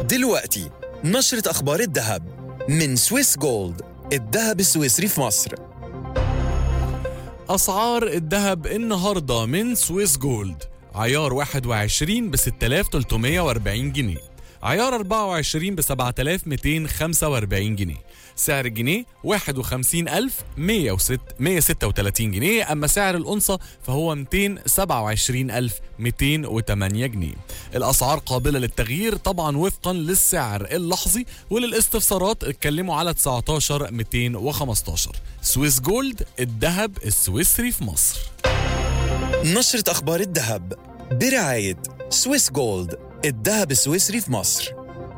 دلوقتي نشرة أخبار الذهب من سويس جولد الذهب السويسري في مصر أسعار الذهب النهاردة من سويس جولد عيار 21 ب 6340 جنيه عيار 24 ب 7245 جنيه سعر الجنيه 51136 جنيه أما سعر الأنصة فهو 227208 جنيه الأسعار قابلة للتغيير طبعا وفقا للسعر اللحظي وللاستفسارات اتكلموا على 19 215 سويس جولد الذهب السويسري في مصر نشرة أخبار الذهب برعاية سويس جولد الذهب السويسري في مصر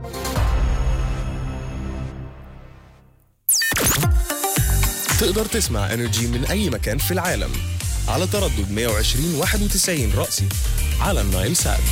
تقدر تسمع انرجي من اي مكان في العالم على تردد 120 91 رأسي على النايل سات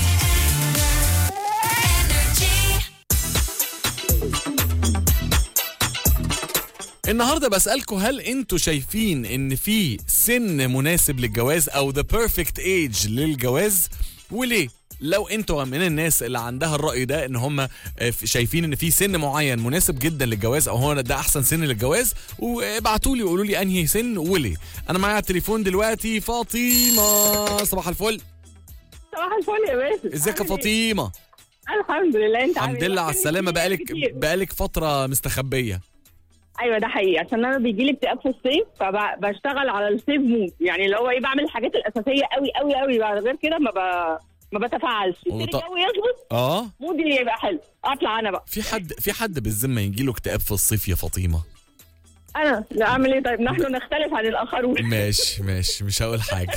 النهارده بسألكم هل انتوا شايفين ان في سن مناسب للجواز او ذا بيرفكت ايج للجواز وليه؟ لو انتوا من الناس اللي عندها الرأي ده ان هم شايفين ان في سن معين مناسب جدا للجواز او هو ده احسن سن للجواز وابعتوا لي وقولوا لي انهي سن وليه. انا معايا على التليفون دلوقتي فاطمه صباح الفل صباح الفل يا باسم ازيك يا عامل إيه؟ فاطمه؟ الحمد لله انت عامل الحمد إيه؟ لله على بحكي السلامه كتير بقالك كتير. بقالك فتره مستخبيه. ايوه ده حقيقي عشان انا بيجي لي اكتئاب في الصيف فبشتغل على السيف مود يعني اللي هو ايه بعمل الحاجات الاساسيه قوي قوي قوي بعد غير كده ما ب... ما بتفاعلش يبتدي وط- الجو يظبط اه مودي يبقى حلو اطلع انا بقى في حد في حد بالذمه يجي له اكتئاب في الصيف يا فاطمه انا لا اعمل ايه طيب نحن نختلف عن الاخرون ماشي ماشي مش هقول حاجه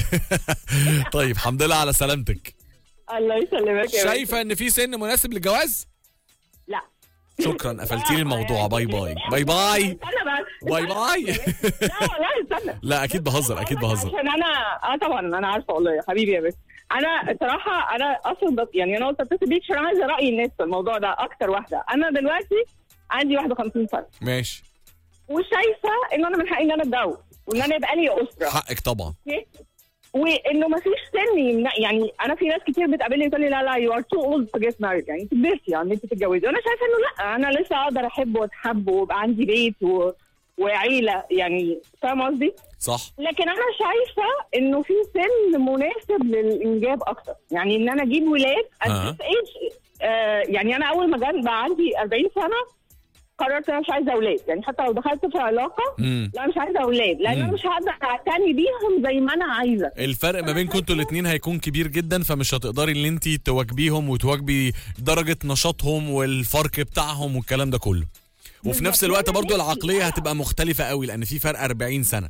طيب الحمد لله على سلامتك الله يسلمك يا شايفه ان في سن مناسب للجواز لا شكرا قفلتي لي الموضوع باي باي باي باي استنى بقى باي باي لا والله استنى لا اكيد بهزر اكيد بهزر عشان انا اه طبعا انا عارفه والله يا حبيبي يا بس انا صراحه انا اصلا بس يعني انا قلت اتصل بيك عشان عايزه راي الناس في الموضوع ده اكتر واحده انا دلوقتي عندي 51 سنه ماشي وشايفه ان انا من حقي ان انا اتجوز وان انا يبقى لي اسره حقك طبعا أوكي؟ وانه ما فيش سن يمنع يعني انا في ناس كتير بتقابلني تقول لي لا لا يو ار تو اولد تو جيت ماريد يعني انت كبرتي يعني انت تتجوزي وانا شايفه انه لا انا لسه اقدر احب واتحب ويبقى عندي بيت و... وعيله يعني فاهم قصدي؟ صح لكن انا شايفه انه في سن مناسب للانجاب اكتر يعني ان انا اجيب ولاد at آه. this age آه يعني انا اول ما جان بقى عندي 40 سنه قررت انا مش عايزه اولاد يعني حتى لو دخلت في علاقه امم لا مش عايزه اولاد لان مم. انا مش هقدر اعتني بيهم زي ما انا عايزه الفرق ما بينكم انتوا الاثنين هيكون كبير جدا فمش هتقدري ان انت تواجبيهم وتواجبي درجه نشاطهم والفرق بتاعهم والكلام ده كله وفي نفس الوقت برضو العقليه هتبقى مختلفه قوي لان في فرق 40 سنه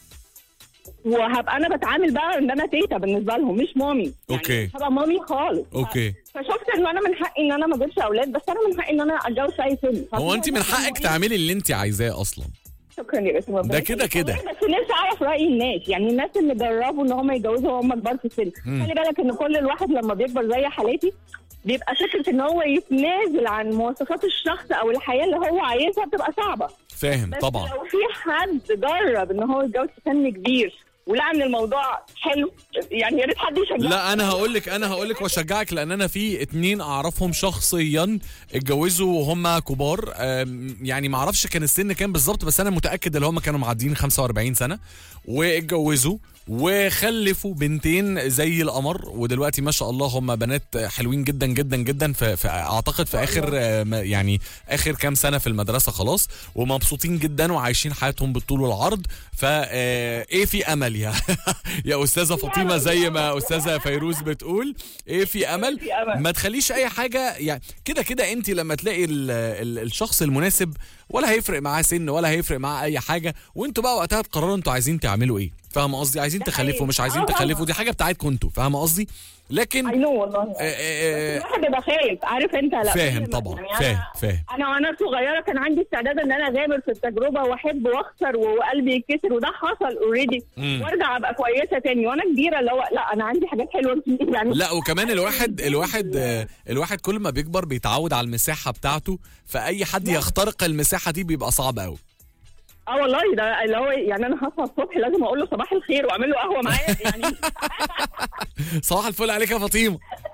وهبقى انا بتعامل بقى ان انا تيتا بالنسبه لهم مش مامي يعني أوكي. مش هبقى مامي خالص اوكي فشفت ان انا من حقي ان انا ما اجيبش اولاد بس انا من حقي ان انا اتجوز في اي سن هو انت من حقك تعملي اللي انت عايزاه اصلا شكرا يا باسم ربنا ده كده يخليك. كده. والله بس نفسي اعرف راي الناس يعني الناس اللي جربوا ان هم يتجوزوا وهم كبار في السن مم. خلي بالك ان كل الواحد لما بيكبر زي حالتي بيبقى فكره ان هو يتنازل عن مواصفات الشخص او الحياه اللي هو عايزها بتبقى صعبه فاهم بس طبعا لو في حد جرب ان هو يتجوز في سن كبير ولقى ان الموضوع حلو يعني يا ريت حد يشجعني لا انا هقول لك انا هقول لك واشجعك لان انا في اتنين اعرفهم شخصيا اتجوزوا وهم كبار أم، يعني ما اعرفش كان السن كام بالظبط بس انا متاكد ان هم كانوا معديين 45 سنه واتجوزوا وخلفوا بنتين زي القمر ودلوقتي ما شاء الله هم بنات حلوين جدا جدا جدا في, في اعتقد في اخر آه، ما- يعني اخر كام سنه في المدرسه خلاص ومبسوطين جدا وعايشين حياتهم بالطول والعرض فا آه، ايه في امل يا يا استاذه فاطمه زي ما استاذه فيروز بتقول ايه في امل في أمل. ما تخليش اي حاجه يعني كده كده انت لما تلاقي ال ال الشخص المناسب ولا هيفرق معاه سن ولا هيفرق معاه اي حاجه وانتوا بقى وقتها تقرروا انتوا عايزين تعملوا ايه فاهمه قصدي عايزين ده تخلفوا حقيقي. مش عايزين آه طبعاً. تخلفوا دي حاجه بتاعتكم انتوا فاهمه قصدي لكن اي نو والله آه، آه، آه، الواحد بيبقى خايف عارف انت لا فاهم يعني طبعا أنا- فاهم فاهم انا وانا صغيره كان عندي استعداد ان انا اغامر في التجربه واحب واخسر وقلبي يتكسر وده حصل اوريدي مم. وارجع ابقى كويسه تاني وانا كبيره اللي هو لا انا عندي حاجات حلوه كتير يعني لا وكمان الواحد الواحد آه، الواحد كل ما بيكبر بيتعود على المساحه بتاعته فاي حد يخترق المساحه دي بيبقى صعب قوي اه والله ده اللي هو يعني انا هصحى الصبح لازم اقول له صباح الخير واعمل له قهوه معايا يعني صباح الفل عليك يا فاطمه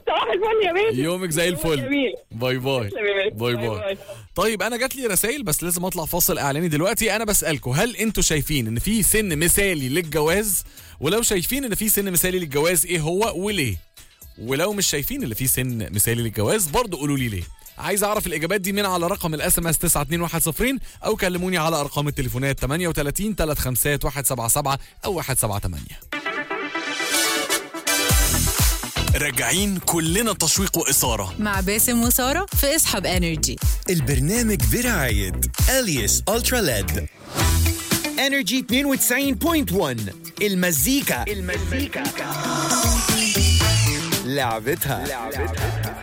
صباح الفل يا بيه يومك زي الفل جميل باي باي تسلم يا بيه. باي باي باي باي. طيب انا جات لي رسائل بس لازم اطلع فاصل اعلاني دلوقتي انا بسالكم هل انتوا شايفين ان في سن مثالي للجواز ولو شايفين ان في سن مثالي للجواز ايه هو وليه ولو مش شايفين ان في سن مثالي للجواز برضه قولوا لي ليه عايز اعرف الاجابات دي من على رقم الاس ام اس 92110 او كلموني على ارقام التليفونات 38 35 177 او 178 راجعين كلنا تشويق واثاره مع باسم وسارة في اصحاب انرجي البرنامج برعاية أليس ألترا ليد انرجي 92.1 المزيكا المزيكا لعبتها